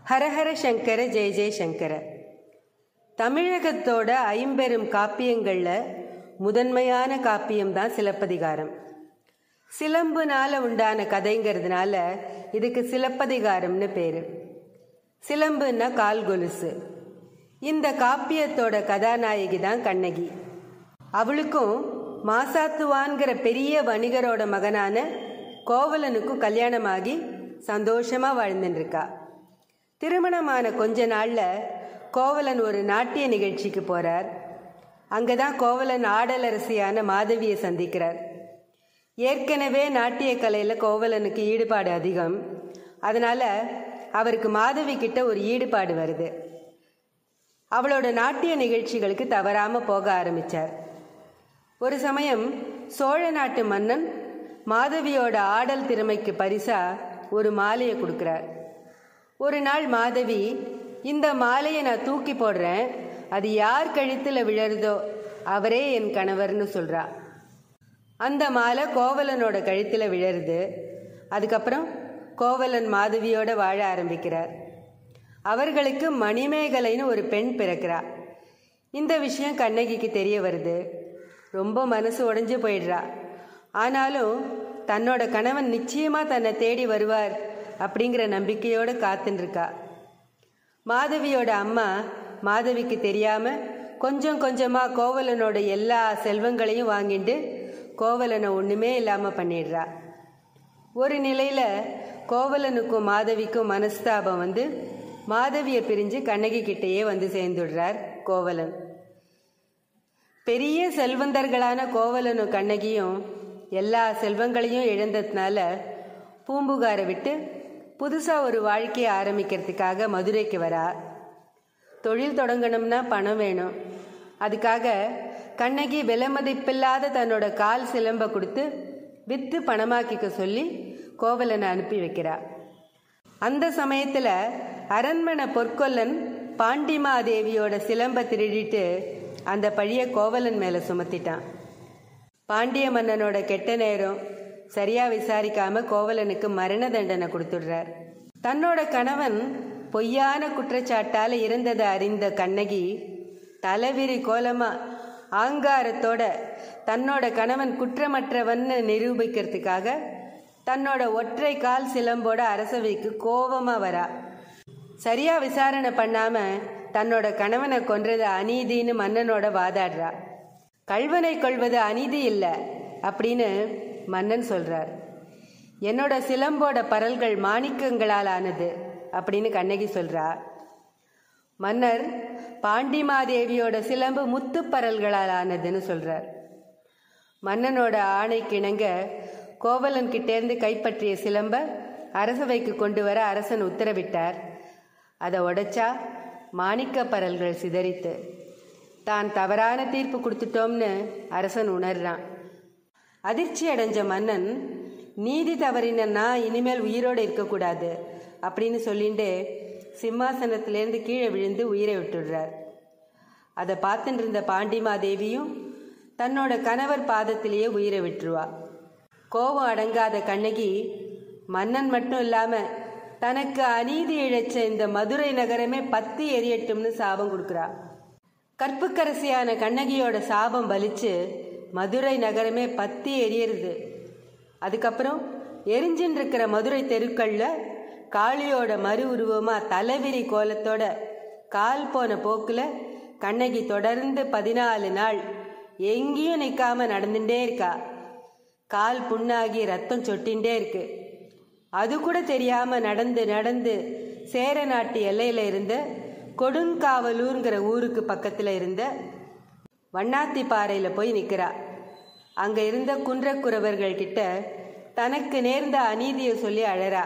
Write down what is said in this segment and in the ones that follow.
ஹரஹர சங்கர ஜெய ஜெய சங்கர தமிழகத்தோட ஐம்பெரும் காப்பியங்களில் முதன்மையான காப்பியம்தான் சிலப்பதிகாரம் சிலம்புனால உண்டான கதைங்கிறதுனால இதுக்கு சிலப்பதிகாரம்னு பேர் சிலம்புன்னா கால் கொலுசு இந்த காப்பியத்தோட கதாநாயகி தான் கண்ணகி அவளுக்கும் மாசாத்துவான்கிற பெரிய வணிகரோட மகனான கோவலனுக்கும் கல்யாணமாகி சந்தோஷமா வாழ்ந்துட்டு இருக்கா திருமணமான கொஞ்ச நாள்ல கோவலன் ஒரு நாட்டிய நிகழ்ச்சிக்கு போறார் அங்கதான் கோவலன் ஆடலரசியான மாதவியை சந்திக்கிறார் ஏற்கனவே நாட்டிய கலையில கோவலனுக்கு ஈடுபாடு அதிகம் அதனால அவருக்கு மாதவி கிட்ட ஒரு ஈடுபாடு வருது அவளோட நாட்டிய நிகழ்ச்சிகளுக்கு தவறாம போக ஆரம்பிச்சார் ஒரு சமயம் சோழ நாட்டு மன்னன் மாதவியோட ஆடல் திறமைக்கு பரிசா ஒரு மாலையை கொடுக்கிறார் ஒரு நாள் மாதவி இந்த மாலையை நான் தூக்கி போடுறேன் அது யார் கழுத்தில் விழருதோ அவரே என் கணவர்னு சொல்றா அந்த மாலை கோவலனோட கழுத்தில் விழருது அதுக்கப்புறம் கோவலன் மாதவியோட வாழ ஆரம்பிக்கிறார் அவர்களுக்கு மணிமேகலைன்னு ஒரு பெண் பிறக்கிறா இந்த விஷயம் கண்ணகிக்கு தெரிய வருது ரொம்ப மனசு உடைஞ்சு போயிடுறா ஆனாலும் தன்னோட கணவன் நிச்சயமா தன்னை தேடி வருவார் அப்படிங்கிற நம்பிக்கையோடு காத்துன்னு இருக்கா மாதவியோட அம்மா மாதவிக்கு தெரியாம கொஞ்சம் கொஞ்சமா கோவலனோட எல்லா செல்வங்களையும் வாங்கிட்டு கோவலனை ஒண்ணுமே இல்லாம பண்ணிடுறா ஒரு நிலையில கோவலனுக்கும் மாதவிக்கும் மனஸ்தாபம் வந்து மாதவியை பிரிஞ்சு கண்ணகி கிட்டேயே வந்து சேர்ந்துடுறார் கோவலன் பெரிய செல்வந்தர்களான கோவலனும் கண்ணகியும் எல்லா செல்வங்களையும் இழந்ததுனால பூம்புகாரை விட்டு புதுசாக ஒரு வாழ்க்கையை ஆரம்பிக்கிறதுக்காக மதுரைக்கு வரா தொழில் தொடங்கணும்னா பணம் வேணும் அதுக்காக கண்ணகி விலை மதிப்பில்லாத தன்னோட கால் சிலம்ப கொடுத்து வித்து பணமாக்கிக்க சொல்லி கோவலனை அனுப்பி வைக்கிறா அந்த சமயத்தில் அரண்மனை பொற்கொல்லன் பாண்டிமாதேவியோட சிலம்ப திருடிட்டு அந்த பழிய கோவலன் மேலே சுமத்திட்டான் பாண்டிய மன்னனோட கெட்ட நேரம் சரியா விசாரிக்காம கோவலனுக்கு மரண தண்டனை கொடுத்துடுறார் தன்னோட கணவன் பொய்யான குற்றச்சாட்டால இருந்ததை அறிந்த கண்ணகி தலைவிரி கோலமா ஆங்காரத்தோட தன்னோட கணவன் குற்றமற்றவன்னு நிரூபிக்கிறதுக்காக தன்னோட ஒற்றை கால் சிலம்போட அரசவைக்கு கோபமா வரா சரியா விசாரணை பண்ணாம தன்னோட கணவனை கொன்றது அநீதின்னு மன்னனோட வாதாடுறா கல்வனை கொள்வது அநீதி இல்லை அப்படின்னு மன்னன் சொல்றார் என்னோட சிலம்போட பரல்கள் மாணிக்கங்களால் ஆனது அப்படின்னு கண்ணகி சொல்றா மன்னர் பாண்டிமாதேவியோட சிலம்பு முத்து பரல்களால் ஆனதுன்னு சொல்றார் மன்னனோட ஆணைக்கிணங்க கோவலன் கிட்டேருந்து கைப்பற்றிய சிலம்ப அரசவைக்கு கொண்டு வர அரசன் உத்தரவிட்டார் அதை உடைச்சா மாணிக்க பரல்கள் சிதறித்து தான் தவறான தீர்ப்பு கொடுத்துட்டோம்னு அரசன் உணர்றான் அதிர்ச்சி அடைஞ்ச மன்னன் நீதி தவறினா இனிமேல் உயிரோடு இருக்கக்கூடாது அப்படின்னு சொல்லிட்டு சிம்மாசனத்திலேருந்து கீழே விழுந்து உயிரை விட்டுடுறார் அதை பார்த்துட்டு இருந்த பாண்டிமாதேவியும் தன்னோட கணவர் பாதத்திலேயே உயிரை விட்டுருவா கோபம் அடங்காத கண்ணகி மன்னன் மட்டும் இல்லாம தனக்கு அநீதி இழைச்ச இந்த மதுரை நகரமே பத்தி எரியட்டும்னு சாபம் கொடுக்குறா கற்புக்கரசியான கண்ணகியோட சாபம் பலிச்சு மதுரை நகரமே பத்தி எரியறது அதுக்கப்புறம் எரிஞ்சின்னு இருக்கிற மதுரை தெருக்கள்ல காளியோட மறு உருவமா தலைவிரி கோலத்தோட கால் போன போக்குல கண்ணகி தொடர்ந்து பதினாலு நாள் எங்கேயும் நிற்காம நடந்துட்டே இருக்கா கால் புண்ணாகி ரத்தம் சொட்டின்ண்டே இருக்கு அது கூட தெரியாம நடந்து நடந்து சேர நாட்டு எல்லையில இருந்த கொடுங்காவலூர்ங்கிற ஊருக்கு பக்கத்துல இருந்த வண்ணாத்தி பாறையில போய் நிக்கிறா அங்க இருந்த குன்றக்குறவர்கள் கிட்ட தனக்கு நேர்ந்த அநீதியை சொல்லி அழறா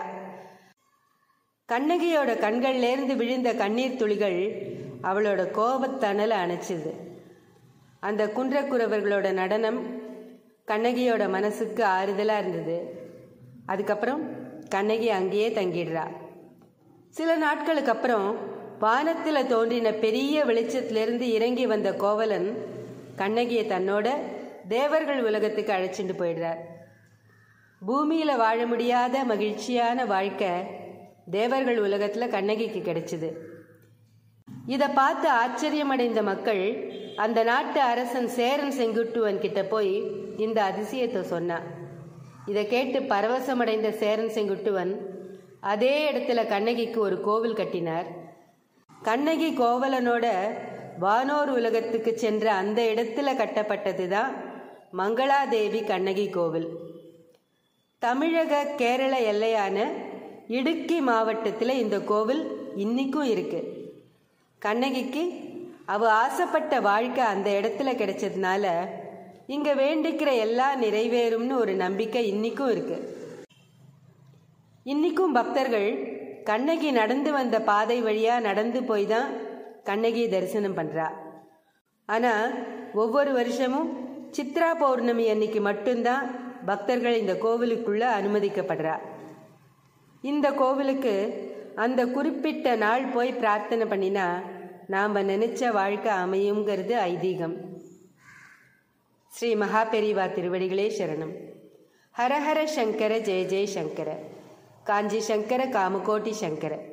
கண்ணகியோட கண்கள்லேருந்து விழுந்த கண்ணீர் துளிகள் அவளோட கோபத்தணலை அணைச்சிது அந்த குன்றக்குறவர்களோட நடனம் கண்ணகியோட மனசுக்கு ஆறுதலாக இருந்தது அதுக்கப்புறம் கண்ணகி அங்கேயே தங்கிடுறா சில நாட்களுக்கு அப்புறம் வானத்தில் தோன்றின பெரிய வெளிச்சத்திலிருந்து இறங்கி வந்த கோவலன் கண்ணகியை தன்னோட தேவர்கள் உலகத்துக்கு அழைச்சிட்டு போயிடுறார் பூமியில் வாழ முடியாத மகிழ்ச்சியான வாழ்க்கை தேவர்கள் உலகத்தில் கண்ணகிக்கு கிடைச்சிது இதை பார்த்து ஆச்சரியமடைந்த மக்கள் அந்த நாட்டு அரசன் சேரன் செங்குட்டுவன் கிட்ட போய் இந்த அதிசயத்தை சொன்னான் இதை கேட்டு பரவசமடைந்த சேரன் செங்குட்டுவன் அதே இடத்துல கண்ணகிக்கு ஒரு கோவில் கட்டினார் கண்ணகி கோவலனோட வானோர் உலகத்துக்கு சென்ற அந்த இடத்துல கட்டப்பட்டது தான் மங்களாதேவி கண்ணகி கோவில் தமிழக கேரள எல்லையான இடுக்கி மாவட்டத்தில் இந்த கோவில் இன்னிக்கும் இருக்கு கண்ணகிக்கு அவ ஆசைப்பட்ட வாழ்க்கை அந்த இடத்துல கிடைச்சதுனால இங்க வேண்டிக்கிற எல்லாம் நிறைவேறும்னு ஒரு நம்பிக்கை இன்னிக்கும் இருக்கு இன்னிக்கும் பக்தர்கள் கண்ணகி நடந்து வந்த பாதை வழியா நடந்து போய் தான் கண்ணகி தரிசனம் பண்றா ஆனா ஒவ்வொரு வருஷமும் சித்ரா பௌர்ணமி அன்னைக்கு மட்டும்தான் பக்தர்கள் இந்த கோவிலுக்குள்ள அனுமதிக்கப்படுறா இந்த கோவிலுக்கு அந்த குறிப்பிட்ட நாள் போய் பிரார்த்தனை பண்ணினா நாம் நினைச்ச வாழ்க்கை அமையுங்கிறது ஐதீகம் ஸ்ரீ மகாபெரிவா திருவடிகளே சரணம் ஹரஹர சங்கர ஜெய ஜெய சங்கர காஞ்சி சங்கர காமகோட்டி சங்கர